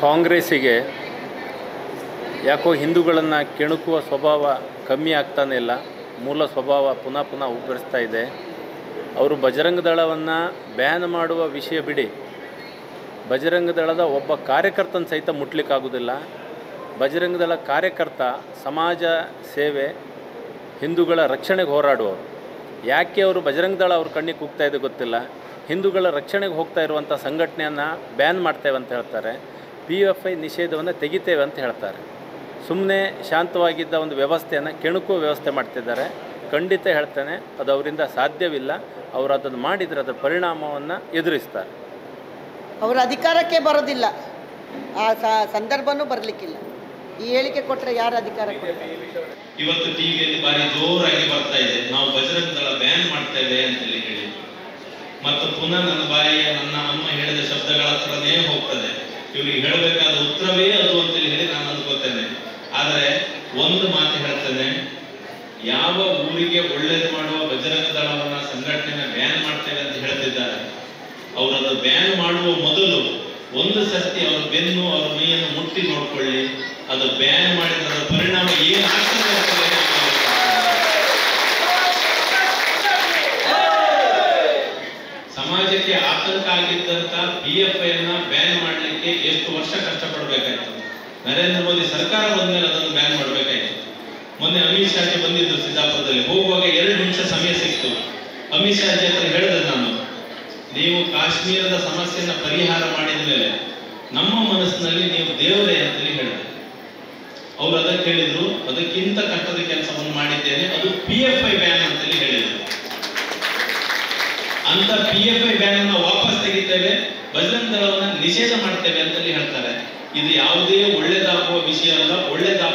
ಕಾಂಗ್ರೆಸ್ಸಿಗೆ ಯಾಕೋ ಹಿಂದೂಗಳನ್ನು ಕೆಣಕುವ ಸ್ವಭಾವ ಕಮ್ಮಿ ಆಗ್ತಾನೆ ಇಲ್ಲ ಮೂಲ ಸ್ವಭಾವ ಪುನಃ ಪುನಃ ಉಬ್ಬರಿಸ್ತಾ ಇದೆ ಅವರು ಬಜರಂಗ ದಳವನ್ನು ಬ್ಯಾನ್ ಮಾಡುವ ವಿಷಯ ಬಿಡಿ ಬಜರಂಗ ದಳದ ಒಬ್ಬ ಕಾರ್ಯಕರ್ತನ ಸಹಿತ ಮುಟ್ಲಿಕ್ಕಾಗೋದಿಲ್ಲ ಬಜರಂಗ ದಳ ಕಾರ್ಯಕರ್ತ ಸಮಾಜ ಸೇವೆ ಹಿಂದೂಗಳ ರಕ್ಷಣೆಗೆ ಹೋರಾಡುವವರು ಯಾಕೆ ಅವರು ಬಜರಂಗ ದಳ ಅವ್ರ ಕಣ್ಣಿಗೆ ಕೂಗ್ತಾ ಇದೆ ಗೊತ್ತಿಲ್ಲ ಹಿಂದೂಗಳ ರಕ್ಷಣೆಗೆ ಹೋಗ್ತಾ ಇರುವಂಥ ಸಂಘಟನೆಯನ್ನು ಬ್ಯಾನ್ ಮಾಡ್ತೇವೆ ಅಂತ ಹೇಳ್ತಾರೆ ಪಿ ಎಫ್ ಐ ನಿಷೇಧವನ್ನು ತೆಗಿತೇವೆ ಅಂತ ಹೇಳ್ತಾರೆ ಸುಮ್ಮನೆ ಶಾಂತವಾಗಿದ್ದ ಒಂದು ವ್ಯವಸ್ಥೆಯನ್ನು ಕೆಣಕುವ ವ್ಯವಸ್ಥೆ ಮಾಡ್ತಿದ್ದಾರೆ ಖಂಡಿತ ಹೇಳ್ತೇನೆ ಅದು ಅವರಿಂದ ಸಾಧ್ಯವಿಲ್ಲ ಅವರು ಅದನ್ನು ಮಾಡಿದರೆ ಅದರ ಪರಿಣಾಮವನ್ನು ಎದುರಿಸ್ತಾರೆ ಅವರು ಅಧಿಕಾರಕ್ಕೆ ಬರೋದಿಲ್ಲ ಆ ಸ- ಸಂದರ್ಭನೂ ಬರಲಿಕ್ಕಿಲ್ಲ ಈ ಹೇಳಿಕೆ ಕೊಟ್ಟರೆ ಯಾರು ಅಧಿಕಾರ ಕೊಡ್ತಾರೆ ಇವತ್ತು ಟಿವಿಯಲ್ಲಿ ಬಾರಿ ಜೋರಾಗಿ ಬರ್ತಾ ಇದೆ ನಾವು ಬಜರಂಗ ದಳ ಬ್ಯಾನ್ ಮಾಡ್ತೇವೆ ಅಂತೇಳಿ ಹೇಳಿ ಮತ್ತು ಪುನಃ ನನ್ನ ಬಾಯಿ ನನ್ನ ಅಮ್ಮ ಹೇಳಿದ ಶಬ್ದಗಳ ಹತ್ರನೇ ಹೋಗ್ತದೆ ಇವರಿಗೆ ಹೇಳಬೇಕಾದ ಉತ್ತರವೇ ಅದು ಅಂತೇಳಿ ಹೇಳಿ ನಾನು ಅಂದ್ಕೋತೇನೆ ಆದರೆ ಒಂದು ಮಾತು ಹೇಳ್ತೇನೆ ಯಾವ ಊರಿಗೆ ಒಳ್ಳೇದು ಮಾಡುವ ಬಜರಂಗ ದಳವನ್ನ ಸಂಘಟನೆ ಬ್ಯಾನ್ ಮಾಡ್ತೇವೆ ಅಂತ ಹೇಳ್ತಿದ್ದಾರೆ ಅವರು ಅದು ಬ್ಯಾನ್ ಮಾಡುವ ಮೊದಲು ಒಂದು ಸರ್ತಿ ಅವರ ಬೆನ್ನು ಅವರ ಮೈಯನ್ನು ಮುಟ್ಟಿ ನೋಡ್ಕೊಳ್ಳಿ ಅದು ಬ್ಯಾನ್ ಮಾಡಿದ ಅದರ ಪರಿಣಾಮ ಏನಾಗ್ತದೆ ಅಂತ ಹೇಳಿ ನಾನು ಸಮಾಜಕ್ಕೆ ಆತಂಕ ಆಗಿದ್ದಂತ ಪಿ ಎಫ್ ಐ ಅನ್ನ ಬ್ಯಾನ್ ಮಾಡಲಿಕ್ಕೆ ಎಷ್ಟು ವರ್ಷ ಕಷ್ಟಪಡಬೇಕಾಯ್ತು ನರೇಂದ್ರ ಮೋದಿ ಸರ್ಕಾರ ಬಂದ್ಮೇಲೆ ಅದನ್ನು ಬ್ಯಾನ್ ಮಾಡಬೇಕಾಯ್ತು ಮೊನ್ನೆ ಅಮಿತ್ ಶಾಜಿ ಬಂದಿದ್ದು ಸಿದ್ದಾಪುರದಲ್ಲಿ ಹೋಗುವಾಗ ಎರಡು ನಿಮಿಷ ಸಮಯ ಸಿಕ್ತು ಅಮಿತ್ ಶಾಜಿ ಹತ್ರ ಹೇಳಿದೆ ನಾನು ನೀವು ಕಾಶ್ಮೀರದ ಸಮಸ್ಯೆಯನ್ನ ಪರಿಹಾರ ಮಾಡಿದ ಮೇಲೆ ನಮ್ಮ ಮನಸ್ಸಿನಲ್ಲಿ ನೀವು ದೇವರೇ ಅಂತೇಳಿ ಹೇಳಿದೆ ಅವ್ರು ಅದಕ್ಕೆ ಹೇಳಿದ್ರು ಅದಕ್ಕಿಂತ ಕಷ್ಟದ ಕೆಲಸವನ್ನು ಮಾಡಿದ್ದೇನೆ ಅದು ಪಿ ಎಫ್ ಐ ಬ್ಯಾನ್ ಅಂತೇಳಿ ಹೇಳಿದ್ರು ಅಂತ ಪಿ ಎಫ್ ಐ ಬ್ಯಾನ್ ಅನ್ನ ವಾಪಸ್ ತೆಗಿತೇವೆ ಬಜರಂಗ ದಳವನ್ನ ನಿಷೇಧ ಮಾಡ್ತೇವೆ ಅಂತೇಳಿ ಹೇಳ್ತಾರೆ ಇದು ಯಾವುದೇ ಒಳ್ಳೇದಾಗುವ ವಿಷಯ ಅಲ್ಲ ಒಳ್ಳೇದಾಗ